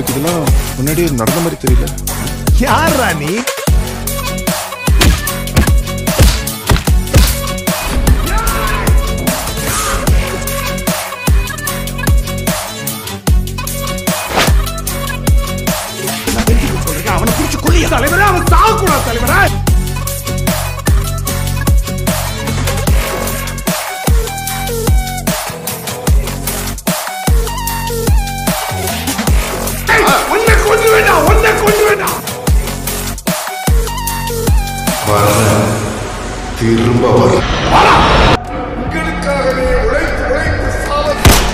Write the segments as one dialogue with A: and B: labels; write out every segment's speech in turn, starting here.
A: எனக்கு இதெல்லாம் முன்னாடியே நடந்த மாதிரி தெரியல
B: யாரா நீ அவனை பிடிச்சு கொள்ளிய தலைவரே அவன் சாகக்கூடாது தலைவரே ஒன்னை கொண்டு வேண்டாம் ஒன்னை கொண்டு வேண்டாம்
A: திரும்ப வர
B: உங்களுக்காகவே உழைத்து உழைத்து சாவ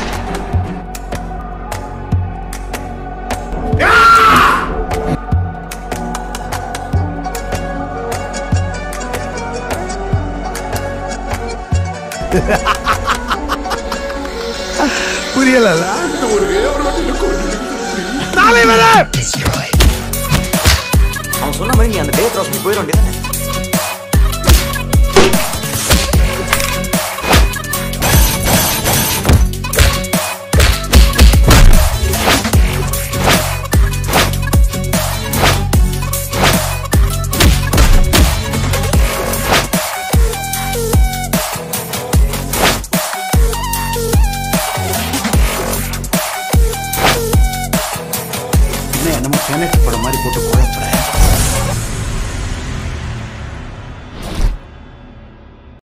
B: புரியல தலைவரே
C: அவன் சொன்ன மாதிரி நீ அந்த டே கிராஸ் பண்ணி போயிட வேண்டியதானே
D: என்ன என்னமோ சேனட் படம் மாதிரி போட்டு குழப்புற